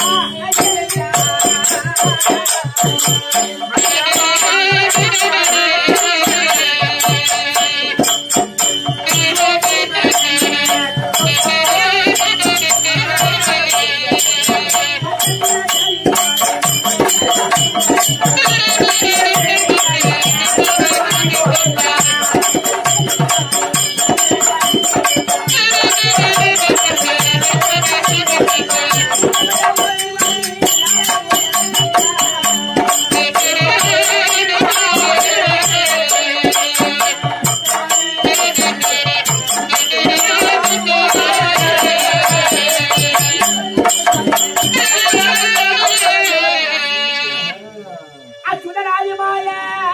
அச்சுதராஜமாய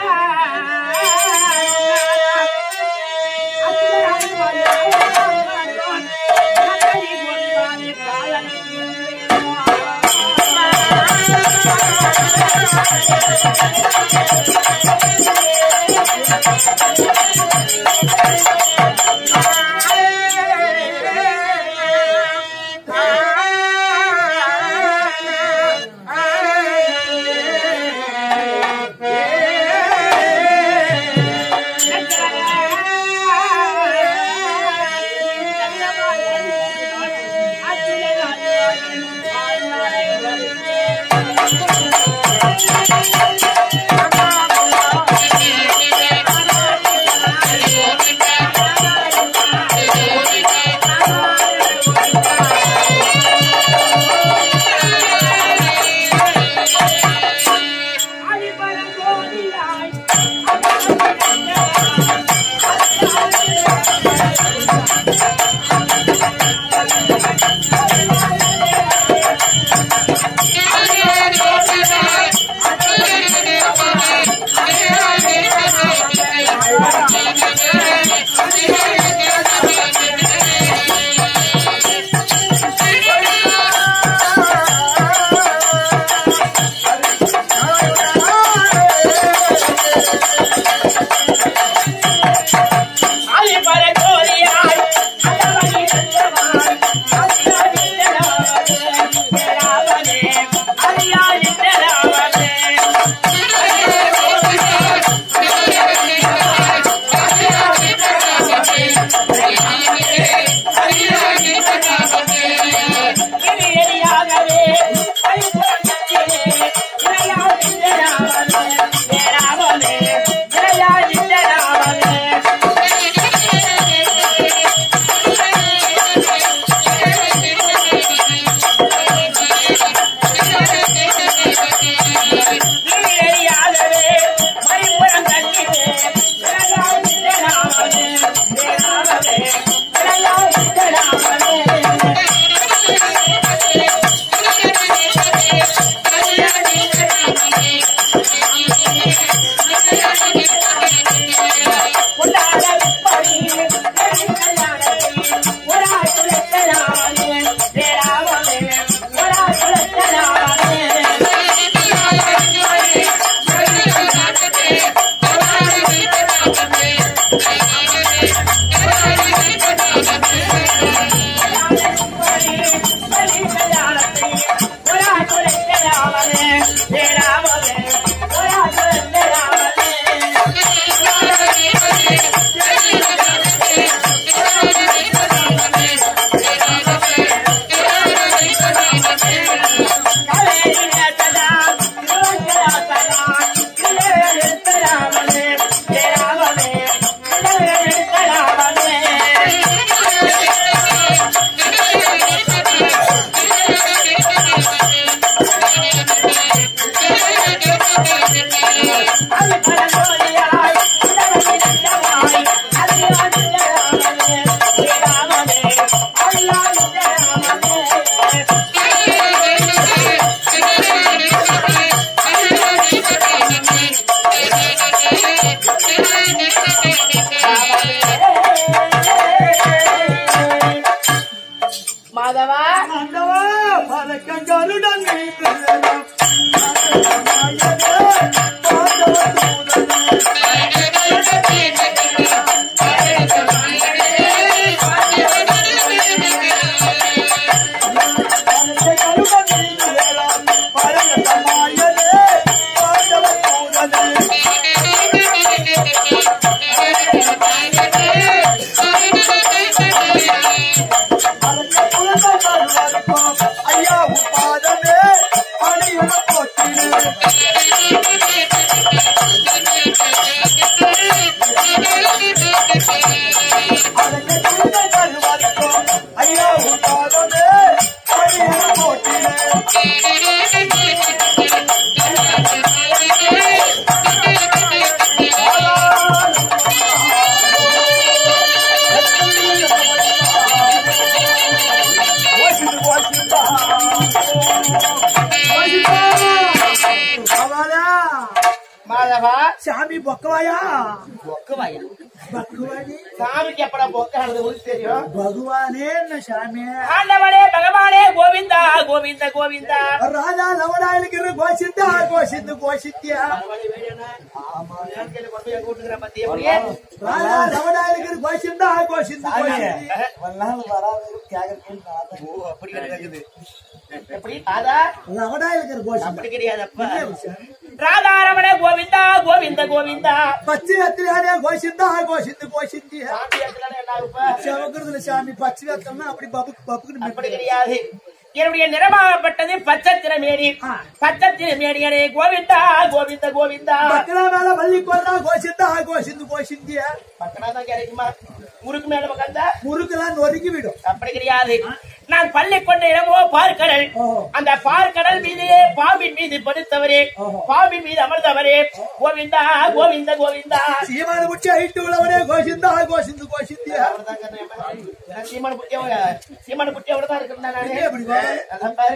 மாதவா ஆண்டவா, பறக்கங்களுடன் நீ பிறந்ததாம். பறக்கங்களுடன் நீ பிறந்ததாம். சமாயனே பாண்டவ தூதனே அதற்கு குழந்தை வருவார்க்கும் ஐயா உப்பாதமே அணியுட போட்டினே அதற்கு குழந்தை வருவார்க்கும் ஐயா உப்பாதமே அணியுட போட்டினே மாதவா சாமி பொக்கவாயா பொக்குவாயா பக்குவானி சாமிக்கு எப்படா பொக்கானது உங்களுக்கு தெரியும் பகவானே என்ன சாமி ஆண்டவனே பகவானே கோவிந்தா கோவிந்த கோவிந்தா ராஜா லவடாயிலுக்கு கோஷித்தா கோஷித்து கோஷித்தியா கூட்டுக்கிற பத்தி எப்படியே ராஜா லவடாயிலுக்கு கோஷித்தா கோஷித்து கோஷித்தி ஓ அப்படி கிடக்குது எப்படி ராதா லவடாயிலுக்கு கோஷித்தா அப்படி கிடையாதப்பா ராதாரமண கோவிந்தா கோவிந்த கோவிந்தா பச்சை வெத்திரியானே கோஷித்தா கோஷித்து கோஷித்தியா சாமி இடத்துல என்ன இருப்பா செவக்குறதுல சாமி பச்சை வெத்தம்னா அப்படி பபுக்கு பபுக்குன்னு அப்படி கிடையாது என்னுடைய நிறமாகப்பட்டது பச்சை திறமேடி ஆ. பச்சை திறமேடியனே கோவிந்தா கோவிந்த கோவிந்தா மக்களா மேல வள்ளி கொண்டா கோஷித்தா கோஷித்து கோஷித்தியா பக்கனா தான் கிடைக்குமா முறுக்கு மேல உட்காந்தா முறுக்கெல்லாம் நொறுக்கி விடும் அப்படி கிடையாது நான் பள்ளி கொண்ட இடமோ பார்க்கடல் ஓஹோ. அந்த பார்க்கடல் மீது பாம்பின் மீது படுத்தவரே ஓஹோ. பாம்பின் மீது அமர்ந்தவரே கோவிந்தா கோவிந்த கோவிந்தா சீமான முச்சி ஹைட்டு உள்ளவனே கோஷிந்தா கோஷிந்து கோஷித்தியா சீமான புட்டிய சீமான புட்டி அவ்வளவுதான் இருக்கிறேன் நானு எப்படி வா? அதான் பாரு.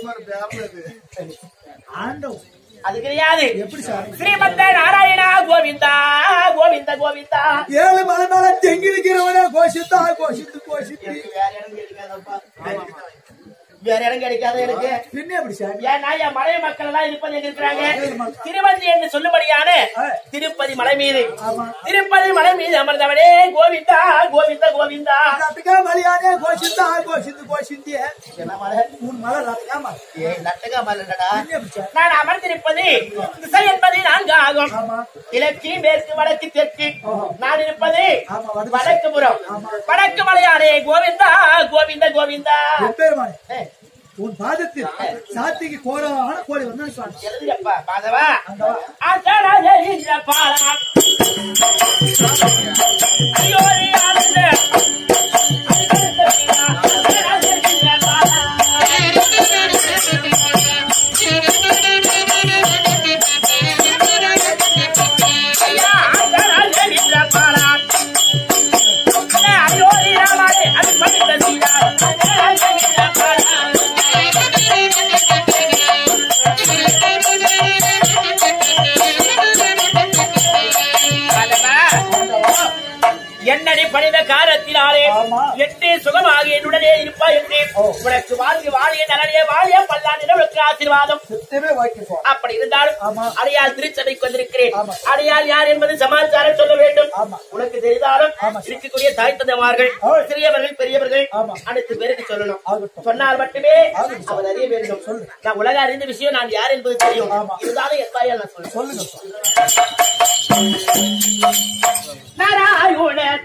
ஆண்டவன் அது கிடையாது எப்படி சாமி ஸ்ரீமந்த நாராயணா கோவிந்தா கோவிந்த கோவிந்தா ஏழு மலை மேல தெங்கி இருக்கிறவனே கோஷித்தா கோஷித்து கோஷித்து எனக்கு வேற இடம் கிடைக்காதப்பா வேற இடம் கிடைக்காத எனக்கு பின்ன எப்படி சாமி ஏன்னா என் மலை மக்கள் எல்லாம் இருப்பது எங்க இருக்கிறாங்க திருவந்தி என்று சொல்லும்படியான திருப்பதி மலை மீது ஆமா. திருப்பதி மலை மீது அமர்ந்தவனே கோவிந்தா கோவிந்த கோவிந்தா ரத்தகா மலையானே கோஷித்தா கோஷித்து கோஷித்திய என்ன மலை உன் மலை ரத்தகா மலை ஏ நட்டகா மலைடா பின்ன எப்படி சாமி நான் அமர்ந்திருப்பது திசை என்பது நான்கு ஆகும் ஆமா கிழக்கு மேற்கு வடக்கு தெற்கு ஓஹோ. நான் இருப்பது ஆமா, வடக்கு. வடக்கு புறம் ஆமா. வடக்கு மலையானே கோவிந்தா கோவிந்த கோவிந்தா எப்பேருமானே ஏ, உன் பாதத்தில் சாத்திக்கு கோடான கோடி வந்து சுவாமி எழுதுங்கப்பா மாதவா ஆண்டவா. ஆச்சாரிய பாலா ஐயோ நீ ஆனந்த ஐயா ஆச்சாரிய பாலா ஐயோ நீ ராமாரே அது படித்த சீரா ஆச்சாரிய பாலா என்னடி பணித காரத்தினாலே ஆமா. எட்டு சுகமாக என்னுடனே இருப்பா என்று உனக்கு வாழ்க்கை வாழிய நலனே வாழிய பல்லாண்டு ஆசீர்வாதம் சுத்தமே வாக்கி சுவாமி அப்படி இருந்தாலும் ஆமா. அடையாள் திருச்சபைக்கு வந்திருக்கிறேன் ஆமா. அடையாள் யார் என்பது சமாச்சாரம் சொல்ல வேண்டும் ஆமா. உனக்கு தெரிந்தாலும் ஆமா. இருக்கக்கூடிய தாய் தந்தைமார்கள் ஆ. சிறியவர்கள் பெரியவர்கள் ஆமா. அனைத்து பேருக்கு சொல்லணும் ஆகட்டும். சொன்னால் மட்டுமே ஆகட்டும். அவர் அறிய வேண்டும் நான் உலக அறிந்த விஷயம் நான் யார் என்பது தெரியும் ஆமா. இருந்தாலும் என் தாயால் நான் சொல்லுவேன் சொல்லுங்க சுவாமி. நாராயணன்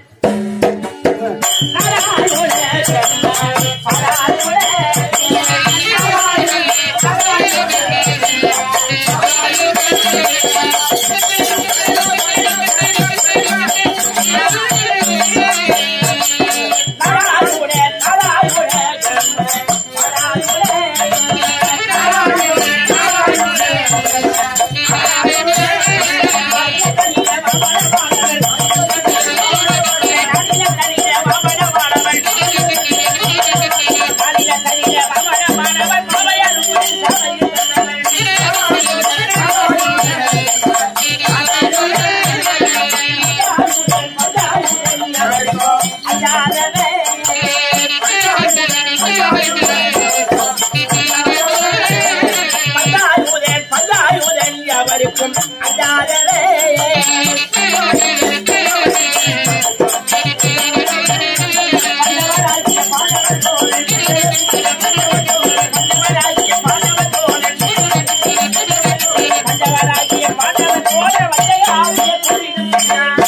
அவருக்கும் அல்லாதவே மஞ்சவராகிய மாண்டவன் போல வந்தையாகிய கூறியிருக்கிறான்.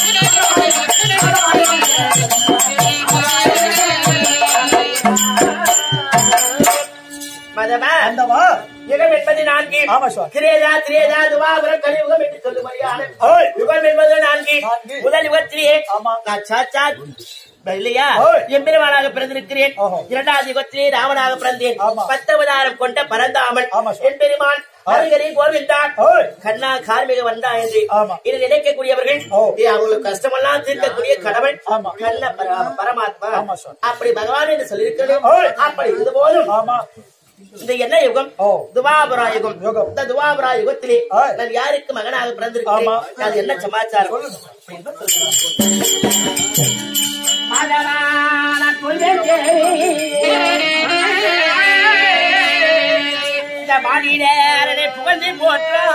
மதமா அந்தவா யுகம் என்பது நான்கு ஆமா சுவாமி. கிரேதா திரேதா துவாபரம் கலியுகம் என்று சொல்லும்படியான ஓய். யுகம் என்பது நான்கு நான்கு. முதல் யுகத்திலே ஆமா. நான் சாச்சாத் இல்லையா ஓய். எம்பெருமானாக பிறந்திருக்கிறேன் ஓஹோ. இரண்டாவது யுகத்திலே ராமனாக பிறந்தேன் ஆமா. பத்தவதாரம் கொண்ட பரந்தாமன் ஆமா சுவாமி. எம்பெருமான் ஹரிகரி கோவிந்தான் ஓய். கண்ணா கார்மிக வந்தா என்று ஆமா. இதை நினைக்கக்கூடியவர்கள் ஓ. இது அவங்களுக்கு கஷ்டமெல்லாம் தீர்க்கக்கூடிய கடவுள் ஆமா. கண்ண பர- பரமாத்மா ஆமா சுவாமி. அப்படி பகவான் என்று சொல்லியிருக்கிறது ஓய். அப்படி இருந்த போதும் ஆமா இந்த என்ன யுகம் ஓ. துவாபரா யுகம் யுகம். இந்த துவாபரா யுகத்திலே ஆய். நான் யாருக்கு மகனாக பிறந்திருக்கிறேன் ஆமா. அது என்ன சமாச்சாரம் மாதவா, நான் சொல்வேன் கேள். இந்த மாடினேரனை புகழ்ந்து போற்றா